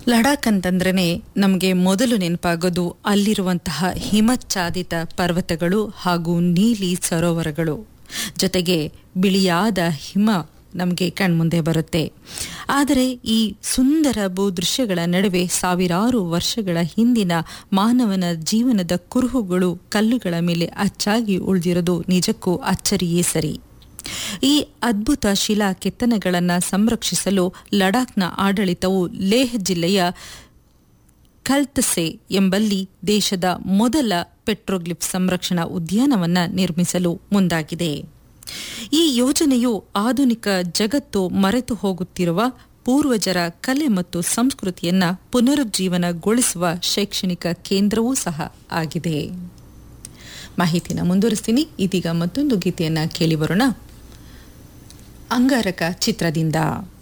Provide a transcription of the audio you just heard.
ಲಡಾಖ್ ಅಂತಂದ್ರೇ ನಮಗೆ ಮೊದಲು ನೆನಪಾಗೋದು ಅಲ್ಲಿರುವಂತಹ ಹಿಮಚ್ಛಾದಿತ ಪರ್ವತಗಳು ಹಾಗೂ ನೀಲಿ ಸರೋವರಗಳು ಜೊತೆಗೆ ಬಿಳಿಯಾದ ಹಿಮ ನಮಗೆ ಕಣ್ಮುಂದೆ ಬರುತ್ತೆ ಆದರೆ ಈ ಸುಂದರ ಭೂದೃಶ್ಯಗಳ ನಡುವೆ ಸಾವಿರಾರು ವರ್ಷಗಳ ಹಿಂದಿನ ಮಾನವನ ಜೀವನದ ಕುರುಹುಗಳು ಕಲ್ಲುಗಳ ಮೇಲೆ ಅಚ್ಚಾಗಿ ಉಳಿದಿರೋದು ನಿಜಕ್ಕೂ ಅಚ್ಚರಿಯೇ ಸರಿ ಈ ಅದ್ಭುತ ಶಿಲಾ ಕೆತ್ತನೆಗಳನ್ನು ಸಂರಕ್ಷಿಸಲು ಲಡಾಖ್ನ ಆಡಳಿತವು ಲೇಹ್ ಜಿಲ್ಲೆಯ ಕಲ್ತಸೆ ಎಂಬಲ್ಲಿ ದೇಶದ ಮೊದಲ ಪೆಟ್ರೋಗ್ಲಿಫ್ ಸಂರಕ್ಷಣಾ ಉದ್ಯಾನವನ್ನ ನಿರ್ಮಿಸಲು ಮುಂದಾಗಿದೆ ಈ ಯೋಜನೆಯು ಆಧುನಿಕ ಜಗತ್ತು ಮರೆತು ಹೋಗುತ್ತಿರುವ ಪೂರ್ವಜರ ಕಲೆ ಮತ್ತು ಸಂಸ್ಕೃತಿಯನ್ನ ಪುನರುಜ್ಜೀವನಗೊಳಿಸುವ ಶೈಕ್ಷಣಿಕ ಕೇಂದ್ರವೂ ಸಹ ಆಗಿದೆ ಮಾಹಿತಿನ ಮುಂದುವರಿಸ್ತೀನಿ ಇದೀಗ ಮತ್ತೊಂದು ಗೀತೆಯನ್ನ ಕೇಳಿ ಬರೋಣ ಅಂಗಾರಕ ಚಿತ್ರದಿಂದ